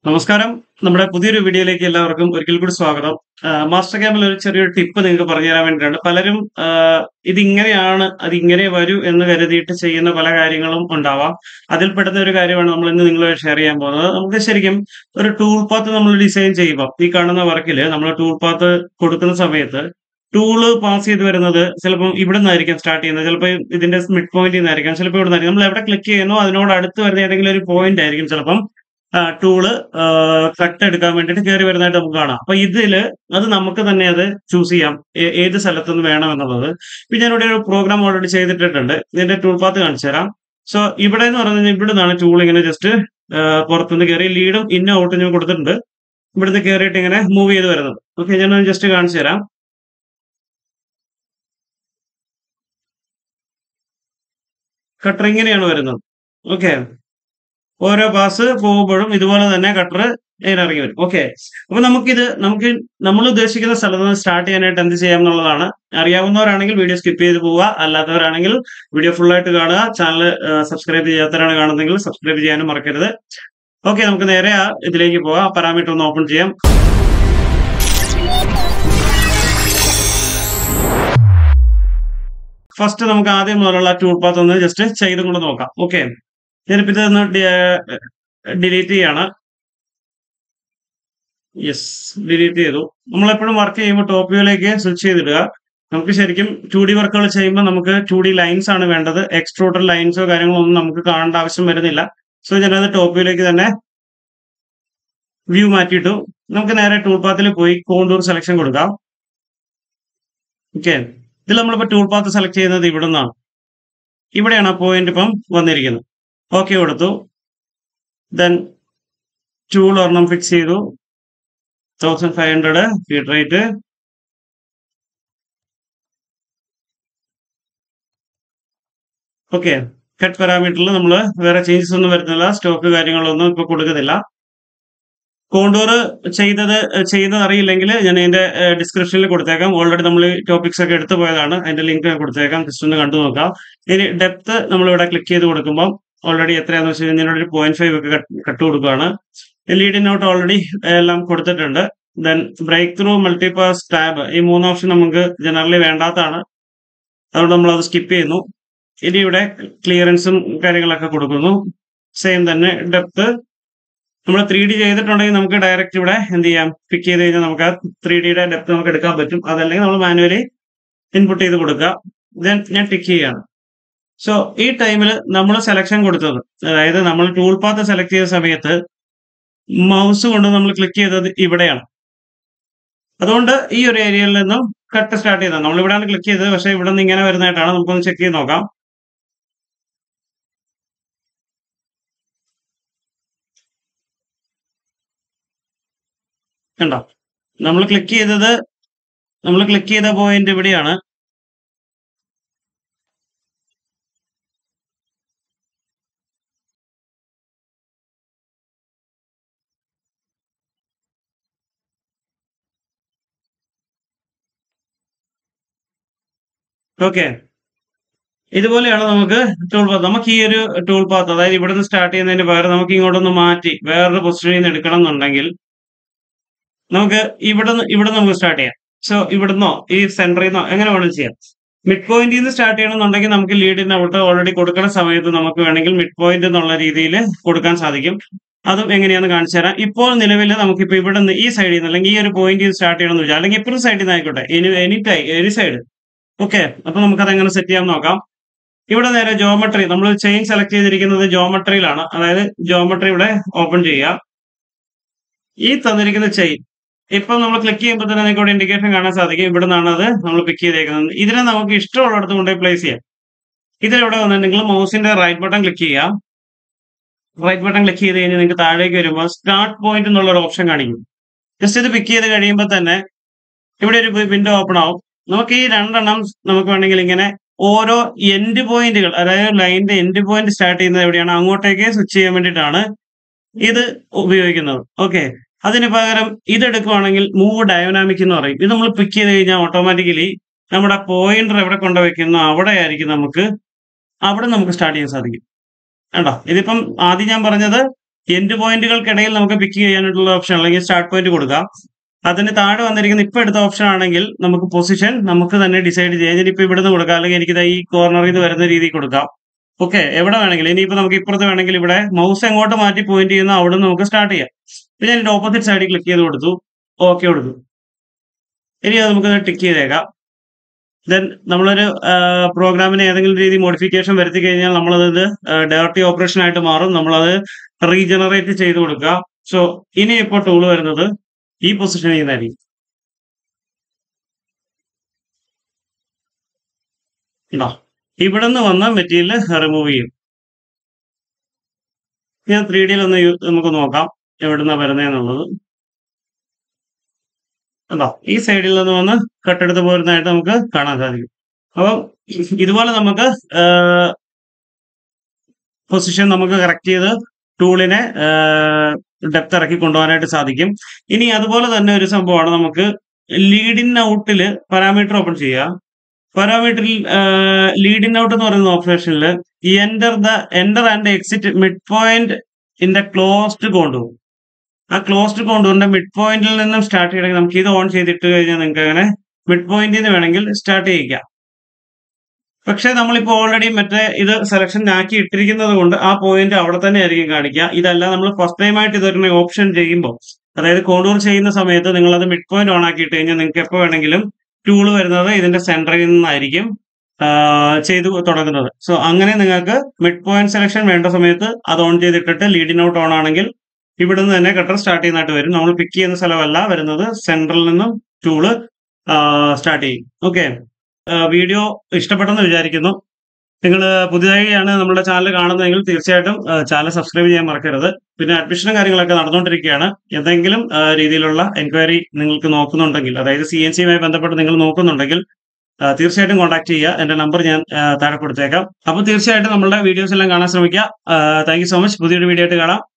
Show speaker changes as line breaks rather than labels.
നമസ്കാരം നമ്മുടെ പുതിയൊരു വീഡിയോയിലേക്ക് എല്ലാവർക്കും ഒരിക്കൽ കൂടി സ്വാഗതം ആ, മാസ്റ്റർ ക്യാമ്പിൽ ഒരു ചെറിയൊരു ടിപ്പ് നിങ്ങൾക്ക് പറഞ്ഞു തരാൻ വേണ്ടിയിട്ടാണ് പലരും ആ, ഇത് ഇങ്ങനെയാണ് അത് ഇങ്ങനെ വരൂ എന്ന് കരുതിയിട്ട് ചെയ്യുന്ന പല കാര്യങ്ങളും ഉണ്ടാവാം അതിൽപ്പെടുന്ന ഒരു കാര്യമാണ് നമ്മൾ ഇന്ന് നിങ്ങളുമായി ഷെയർ ചെയ്യാൻ പോകുന്നത് നമുക്ക് ശരിക്കും ഒരു ടൂൾ പാത്ത് നമ്മൾ ഡിസൈൻ ചെയ്യുമ്പോൾ ഈ കാണുന്ന വർക്കിൽ നമ്മൾ ടൂൾ പാത്ത് കൊടുക്കുന്ന സമയത്ത് ടൂള് പാസ് ചെയ്ത് വരുന്നത് ചിലപ്പം ഇവിടെ നിന്നായിരിക്കും സ്റ്റാർട്ട് ചെയ്യുന്നത് ചിലപ്പോൾ ഇതിന്റെ മിഡ് പോയിന്റിൽ നിന്നായിരിക്കാം ചിലപ്പോൾ ഇവിടെ നിന്നായിരിക്കും നമ്മൾ എവിടെ ക്ലിക്ക് ചെയ്യുന്നു അതിനോട് അടുത്ത് വരുന്ന ഏതെങ്കിലും ഒരു പോയിന്റ് ആയിരിക്കും ചിലപ്പം ടൂള് കട്ട് എടുക്കാൻ വേണ്ടിയിട്ട് കയറി വരുന്നതായിട്ട് നമുക്ക് കാണാം അപ്പൊ ഇതില് അത് നമുക്ക് തന്നെ അത് ചൂസ് ചെയ്യാം ഏ- ഏത് സ്ഥലത്തുനിന്ന് വേണം എന്നുള്ളത് ഇപ്പൊ ഞാനിവിടെ ഒരു പ്രോഗ്രാം ഓൾറെഡി ചെയ്തിട്ടുണ്ട് ഇതിന്റെ ടൂൾ പാത്ത് കാണിച്ചു തരാം സോ ഇവിടെ എന്ന് പറഞ്ഞു കഴിഞ്ഞാൽ ഇവിടെ നിന്നാണ് ടൂൾ ഇങ്ങനെ ജസ്റ്റ് പുറത്തുനിന്ന് കയറി ലീഡും ഇന്നും ഔട്ടും ഞാൻ കൊടുത്തിട്ടുണ്ട് ഇവിടുന്ന് കയറിയിട്ട് ഇങ്ങനെ മൂവ് ചെയ്ത് വരുന്നത് ഓക്കെ ഞാൻ ജസ്റ്റ് കാണിച്ചു തരാം കട്ടർ ഇങ്ങനെയാണ് വരുന്നത് ഓക്കെ ഓരോ പാസ് പോകുമ്പോഴും ഇതുപോലെ തന്നെ കട്ടർ ഇറങ്ങി വരും ഓക്കെ അപ്പൊ നമുക്കിത് നമുക്ക് നമ്മൾ ഉദ്ദേശിക്കുന്ന സ്ഥലത്ത് നിന്ന് സ്റ്റാർട്ട് ചെയ്യാനായിട്ട് എന്ത് ചെയ്യാം എന്നുള്ളതാണ് അറിയാവുന്നവരാണെങ്കിൽ വീഡിയോ സ്കിപ്പ് ചെയ്ത് പോവുക അല്ലാത്തവരാണെങ്കിൽ വീഡിയോ ഫുൾ ആയിട്ട് കാണുക ചാനൽ സബ്സ്ക്രൈബ് ചെയ്യാത്തവരാണ് കാണുന്നതെങ്കിൽ സബ്സ്ക്രൈബ് ചെയ്യാനും മറക്കരുത് ഓക്കെ നമുക്ക് നേരെ ആ ഇതിലേക്ക് പോവാം പാരാമീറ്റർ ഒന്ന് ഓപ്പൺ ചെയ്യാം ഫസ്റ്റ് നമുക്ക് ആദ്യം മുതലുള്ള ടൂൾ പാത്ത് ഒന്ന് ജസ്റ്റ് ചെയ്തും കൊണ്ട് നോക്കാം ഓക്കെ ഞാനിപ്പോ ഇതൊന്ന് ഡിലീറ്റ് ചെയ്യാണ് യെസ് ഡിലീറ്റ് ചെയ്തു നമ്മളെപ്പോഴും വർക്ക് ചെയ്യുമ്പോൾ ടോപ്പ് വ്യൂയിലേക്ക് സ്വിച്ച് ചെയ്തിടുക നമുക്ക് ശരിക്കും ടു ഡി വർക്കുകൾ ചെയ്യുമ്പോൾ നമുക്ക് ടു ഡി ലൈൻസ് ആണ് വേണ്ടത് എക്സ്ട്രൂട്ടർ ലൈൻസോ കാര്യങ്ങളോ ഒന്നും നമുക്ക് കാണേണ്ട ആവശ്യം വരുന്നില്ല സോ ഞാനത് ടോപ്പ് വ്യൂയിലേക്ക് തന്നെ വ്യൂ മാറ്റിയിട്ടു നമുക്ക് നേരെ ടൂൾ പാത്തിൽ പോയി കോണ്ടൂർ സെലക്ഷൻ കൊടുക്കാം ഓക്കെ ഇതിൽ നമ്മളിപ്പോ ടൂൾ പാത്ത് സെലക്ട് ചെയ്യുന്നത് ഇവിടെ നിന്നാണ് ഇവിടെയാണ് ആ പോയിന്റ് ഇപ്പം വന്നിരിക്കുന്നത് ഓക്കെ കൊടുത്തു ദെൻ ടൂൾ ഒരെണ്ണം ഫിക്സ് ചെയ്തു thousand five hundred feed rate okay cut പാരാമീറ്ററിൽ നമ്മൾ വേറെ ചേഞ്ചസ് ഒന്നും വരുന്നില്ല സ്റ്റോക്ക് കാര്യങ്ങളൊന്നും ഇപ്പൊ കൊടുക്കുന്നില്ല കോണ്ടൂർ ചെയ്തത് ചെയ്യുന്നത് അറിയില്ലെങ്കിൽ ഞാൻ അതിന്റെ ഡിസ്ക്രിപ്ഷനിൽ കൊടുത്തേക്കാം ഓൾറെഡി നമ്മൾ ടോപ്പിക്സ് ഒക്കെ എടുത്തു പോയതാണ് അതിന്റെ ലിങ്ക് ഞാൻ കൊടുത്തേക്കാം ജസ്റ്റ് ഒന്ന് കണ്ടു നോക്കാം ഇനി ഡെപ്ത് നമ്മൾ ഇവിടെ ക്ലിക്ക് ചെയ്ത് കൊടുക്കുമ്പോൾ ഓൾറെഡി എത്രയാന്ന് വെച്ച് കഴിഞ്ഞാൽ ഒരു പോയിന്റ് ഫൈവ് ഒക്കെ കട്ട് കൊടുക്കുകയാണ് ലീഡ് നോട്ട് ഓൾറെഡി എല്ലാം കൊടുത്തിട്ടുണ്ട് then break through multipass tab ഈ മൂന്ന് ഓപ്ഷൻ നമുക്ക് ജനറലി വേണ്ടാത്തതാണ് അതുകൊണ്ട് നമ്മൾ അത് സ്കിപ്പ് ചെയ്യുന്നു ഇനി ഇവിടെ ക്ലിയറൻസും കാര്യങ്ങളൊക്കെ കൊടുക്കുന്നു സെയിം തന്നെ ഡെപ്ത് നമ്മൾ ത്രീ ഡി ചെയ്തിട്ടുണ്ടെങ്കിൽ നമുക്ക് ഡയറക്റ്റ് ഇവിടെ എന്ത് ചെയ്യാം പിക്ക് ചെയ്ത് കഴിഞ്ഞാൽ നമുക്ക് ആ ത്രീ ഡിയുടെ ഡെപ്ത് നമുക്ക് എടുക്കാൻ പറ്റും അതല്ലെങ്കിൽ നമ്മൾ മാനുവലി ഇൻപുട്ട് ചെയ്ത് കൊടുക്കുക ദെൻ ഞാൻ ടിക്ക് ചെയ്യാണ് സോ ഈ ടൈമിൽ നമ്മൾ സെലക്ഷൻ കൊടുത്തത് അതായത് നമ്മൾ ടൂൾ പാത്ത് സെലക്ട് ചെയ്ത സമയത്ത് മൗസ് കൊണ്ട് നമ്മൾ ക്ലിക്ക് ചെയ്തത് ഇവിടെയാണ് അതുകൊണ്ട് ഈ ഒരു ഏരിയയിൽ നിന്നും കട്ട് സ്റ്റാർട്ട് ചെയ്തത് നമ്മൾ ഇവിടെയാണ് ക്ലിക്ക് ചെയ്തത് പക്ഷേ ഇവിടെ നിന്ന് ഇങ്ങനെ വരുന്നതായിട്ടാണ് നമുക്കൊന്ന് ചെക്ക് ചെയ്ത് നോക്കാം കണ്ടോ നമ്മൾ ക്ലിക്ക് ചെയ്തത് നമ്മൾ ക്ലിക്ക് ചെയ്ത പോയിന്റ് ഇവിടെയാണ് ഓക്കെ ഇതുപോലെയാണ് നമുക്ക് ടൂൾ പാത്ത് നമുക്ക് ഈ ഒരു ടൂൾ പാത്ത് അതായത് ഇവിടെ നിന്ന് സ്റ്റാർട്ട് ചെയ്യുന്നതിന് പകരം നമുക്ക് ഇങ്ങോട്ടൊന്ന് മാറ്റി വേറൊരു പൊസിഷനിൽ നിന്ന് എടുക്കണം എന്നുണ്ടെങ്കിൽ നമുക്ക് ഇവിടെ നിന്ന് ഇവിടെ നമുക്ക് സ്റ്റാർട്ട് ചെയ്യാം സോ ഇവിടുന്നോ ഈ സെന്ററിൽ നിന്നോ എങ്ങനെ വേണമെങ്കിലും ചെയ്യാം മിഡ് പോയിന്റിൽ നിന്ന് സ്റ്റാർട്ട് ചെയ്യണമെന്നുണ്ടെങ്കിൽ നമുക്ക് ലീഡിന് ഔട്ട് ഓൾറെഡി കൊടുക്കുന്ന സമയത്ത് നമുക്ക് വേണമെങ്കിൽ മിഡ് പോയിന്റ് എന്നുള്ള രീതിയിൽ കൊടുക്കാൻ സാധിക്കും അതും എങ്ങനെയാന്ന് കാണിച്ചു തരാം ഇപ്പോൾ നിലവിൽ നമുക്കിപ്പോൾ ഇവിടെ നിന്ന് ഈ സൈഡിൽ നിന്ന് അല്ലെങ്കിൽ ഈ ഒരു പോയിന്റിൽ സ്റ്റാർട്ട് ചെയ്യണമെന്ന് വെച്ചാൽ അല്ലെങ്കിൽ ഇപ്പുറത്തെ സൈഡിൽ നിന്ന് ആയിക്കോട്ടെ any any tie any side okay അപ്പൊ നമുക്കത് എങ്ങനെ സെറ്റ് ചെയ്യാൻ നോക്കാം ഇവിടെ നേരെ ജോമെട്രി നമ്മൾ ചെയിൻ സെലക്ട് ചെയ്തിരിക്കുന്നത് ജോമെട്രിയിലാണ് അതായത് ജോമെട്രി ഇവിടെ ഓപ്പൺ ചെയ്യുക ഈ തന്നിരിക്കുന്ന ചെയിൻ ഇപ്പം നമ്മൾ ക്ലിക്ക് ചെയ്യുമ്പോൾ തന്നെ നിങ്ങൾക്ക് ഇവിടെ ഇൻഡിക്കേഷൻ കാണാൻ സാധിക്കും ഇവിടെ നിന്നാണ് അത് നമ്മൾ പിക്ക് ചെയ്തേക്കുന്നത് ഇതിനെ നമുക്ക് ഇഷ്ടമുള്ളിടത്ത് കൊണ്ടുപോയി പ്ലേസ് ചെയ്യാം ഇതിലിവിടെ വന്നിട്ടുണ്ടെങ്കിൽ മൗസിന്റെ റൈറ്റ് ബട്ടൺ ക്ലിക്ക് ചെയ്യാം റൈറ്റ് ബട്ടൺ ക്ലിക്ക് ചെയ്ത് കഴിഞ്ഞാൽ നിങ്ങൾക്ക് താഴേക്ക് വരുമ്പോൾ സ്റ്റാർട്ട് പോയിന്റ് എന്നുള്ള ഒരു ഓപ്ഷൻ കാണിക്കും ജസ്റ്റ് ഇത് പിക്ക് ചെയ്ത് കഴിയുമ്പോൾ തന്നെ ഇവിടെ ഒരു വിൻഡോ ഓപ്പൺ ആവും നമുക്ക് ഈ രണ്ടെണ്ണം നമുക്ക് വേണമെങ്കിൽ ഇങ്ങനെ ഓരോ എൻഡ് പോയിന്റുകൾ അതായത് ലൈനിന്റെ എൻഡ് പോയിന്റ് സ്റ്റാർട്ട് ചെയ്യുന്നത് എവിടെയാണ് അങ്ങോട്ടേക്ക് സ്വിച്ച് ചെയ്യാൻ വേണ്ടിയിട്ടാണ് ഇത് ഉപയോഗിക്കുന്നത് ഓക്കെ അതിന് പകരം ഇതെടുക്കുവാണെങ്കിൽ മൂവ് ഡയനാമിക് എന്ന് പറയും ഇത് നമ്മൾ പിക്ക് ചെയ്ത് കഴിഞ്ഞാൽ ഓട്ടോമാറ്റിക്കലി നമ്മുടെ പോയിന്റർ എവിടെ കൊണ്ടുവയ്ക്കുന്നു അവിടെ ആയിരിക്കും നമുക്ക് അവിടെ നമുക്ക് സ്റ്റാർട്ട് ചെയ്യാൻ സാധിക്കും കണ്ടോ ഇതിപ്പം ആദ്യം ഞാൻ പറഞ്ഞത് എൻഡ് പോയിന്റുകൾക്കിടയിൽ നമുക്ക് പിക്ക് ചെയ്യാനായിട്ടുള്ള ഓപ്ഷൻ അല്ലെങ്കിൽ സ്റ്റാർട്ട് പോയിന്റ് കൊടുക്കാം അതിന് താഴെ വന്നിരിക്കുന്ന ഇപ്പൊ എടുത്ത ഓപ്ഷൻ ആണെങ്കിൽ നമുക്ക് പൊസിഷൻ നമുക്ക് തന്നെ ഡിസൈഡ് ചെയ്യാം ഇനിയിപ്പോ ഇവിടുന്ന് കൊടുക്കാം അല്ലെങ്കിൽ എനിക്ക് ദാ ഈ കോർണറിൽ നിന്ന് വരുന്ന രീതിയിൽ കൊടുക്കാം ഓക്കെ എവിടെ വേണമെങ്കിലും ഇനിയിപ്പോ നമുക്ക് ഇപ്പുറത്ത് വേണമെങ്കിൽ ഇവിടെ മൗസ് എങ്ങോട്ട് മാറ്റി പോയിന്റ് ചെയ്യുന്ന അവിടെ നിന്ന് നമുക്ക് സ്റ്റാർട്ട് ചെയ്യാം ഇപ്പൊ ഞാൻ ഇതിന്റെ ഓപ്പോസിറ്റ് സൈഡിൽ ക്ലിക്ക് ചെയ്ത് കൊടുത്തു ഓക്കെ കൊടുത്തു ഇനി അത് നമുക്ക് ടിക്ക് ചെയ്തേക്കാം ദെൻ നമ്മളൊരു പ്രോഗ്രാമിന് ഏതെങ്കിലും രീതി മോഡിഫിക്കേഷൻ വരുത്തി കഴിഞ്ഞാൽ നമ്മളത് ഡയറക്റ്റ് ഓപ്പറേഷൻ ആയിട്ട് മാറും നമ്മളത് റീജനറേറ്റ് ചെയ്ത് കൊടുക്കുക സോ ഇനി ഇപ്പോൾ ടൂൾ വരുന്നത് ഈ പൊസിഷനിൽ നിന്നായിരിക്കും ഉണ്ടോ ഇവിടെ നിന്ന് വന്ന മെറ്റീരിയൽ റിമൂവ് ചെയ്യും ഞാൻ ത്രീ ഡിയിൽ ഒന്ന് യു- നമുക്ക് നോക്കാം എവിടുന്ന വരുന്നതെന്നുള്ളത് ഉണ്ടോ ഈ സൈഡിൽ നിന്ന് വന്ന് കട്ടെടുത്ത് പോരുന്നതായിട്ട് നമുക്ക് കാണാൻ സാധിക്കും അപ്പം ഇതുപോലെ നമുക്ക് പൊസിഷൻ നമുക്ക് കറക്റ്റ് ചെയ്ത് ടൂളിനെ ഡെപ്ത് ഇറക്കി കൊണ്ടുപോകാനായിട്ട് സാധിക്കും ഇനി അതുപോലെ തന്നെ ഒരു സംഭവമാണ് നമുക്ക് ലീഡ് ഇൻ ഔട്ടിൽ പാരാമീറ്റർ ഓപ്പൺ ചെയ്യുക പാരാമീറ്ററിൽ ലീഡ് ഇൻ ഔട്ട് എന്ന് പറയുന്ന ഓപ്ഷനിൽ enter the enter and exit mid point in the closed contour ആ ക്ലോസ്ഡ് കോണ്ടൂറിന്റെ മിഡ് പോയിന്റിൽ നിന്നും സ്റ്റാർട്ട് ചെയ്യണമെങ്കിൽ നമുക്ക് ഇത് ഓൺ ചെയ്തിട്ട് കഴിഞ്ഞാൽ നിങ്ങൾക്ക് അങ്ങനെ മിഡ് പോയിന്റിൽ നിന്ന് വേണമെങ്കിൽ സ്റ്റാർട്ട് ചെയ്യിക്കാം പക്ഷെ നമ്മളിപ്പോൾ ഓൾറെഡി മറ്റേ ഇത് സെലക്ഷൻ ആക്കി ഇട്ടിരിക്കുന്നത് കൊണ്ട് ആ പോയിന്റ് അവിടെ തന്നെ ആയിരിക്കും കാണിക്കുക ഇതല്ല നമ്മൾ ഫസ്റ്റ് ടൈം ആയിട്ട് ഇതൊരു ഓപ്ഷൻ ചെയ്യുമ്പോൾ അതായത് കോണ്ടൂർ ചെയ്യുന്ന സമയത്ത് നിങ്ങൾ അത് മിഡ് പോയിന്റ് ഓൺ ആക്കി ഇട്ട് കഴിഞ്ഞാൽ നിങ്ങൾക്ക് എപ്പോൾ വേണമെങ്കിലും ടൂൾ വരുന്നത് ഇതിന്റെ സെന്ററിൽ നിന്നായിരിക്കും ആ, ചെയ്തു തുടങ്ങുന്നത് സോ അങ്ങനെ നിങ്ങൾക്ക് മിഡ് പോയിന്റ് സെലക്ഷൻ വേണ്ട സമയത്ത് അത് ഓൺ ചെയ്തിട്ടിട്ട് ലീഡിൻ ഔട്ട് ഓൺ ആണെങ്കിൽ ഇവിടുന്ന് തന്നെ കട്ടർ സ്റ്റാർട്ട് ചെയ്യുന്നതായിട്ട് വരും നമ്മൾ പിക്ക് ചെയ്യുന്ന സ്ഥലമല്ല വരുന്നത് സെൻട്രലിൽ നിന്നും ടൂള് സ്റ്റാർട്ട് ചെയ്യും ഓക്കെ വീഡിയോ ഇഷ്ടപ്പെട്ടെന്ന് വിചാരിക്കുന്നു നിങ്ങൾ പുതിയതായാണ് നമ്മുടെ ചാനൽ കാണുന്നതെങ്കിൽ തീർച്ചയായിട്ടും ചാനൽ സബ്സ്ക്രൈബ് ചെയ്യാൻ മറക്കരുത് പിന്നെ അഡ്മിഷനും കാര്യങ്ങളൊക്കെ നടന്നുകൊണ്ടിരിക്കുകയാണ് എന്തെങ്കിലും ആ, രീതിയിലുള്ള എൻക്വയറി നിങ്ങൾക്ക് നോക്കുന്നുണ്ടെങ്കിൽ അതായത് സി എൻ സിയുമായി ബന്ധപ്പെട്ട് നിങ്ങൾ നോക്കുന്നുണ്ടെങ്കിൽ ആ, തീർച്ചയായിട്ടും കോൺടാക്ട് ചെയ്യുക എന്റെ നമ്പർ ഞാൻ ആ, താഴെ കൊടുത്തേക്കാം അപ്പോൾ തീർച്ചയായിട്ടും നമ്മുടെ വീഡിയോസ് എല്ലാം കാണാൻ ശ്രമിക്കുക താങ്ക് യു സോ മച്ച് പുതിയൊരു വീഡിയോ ആയിട്ട് കാണാം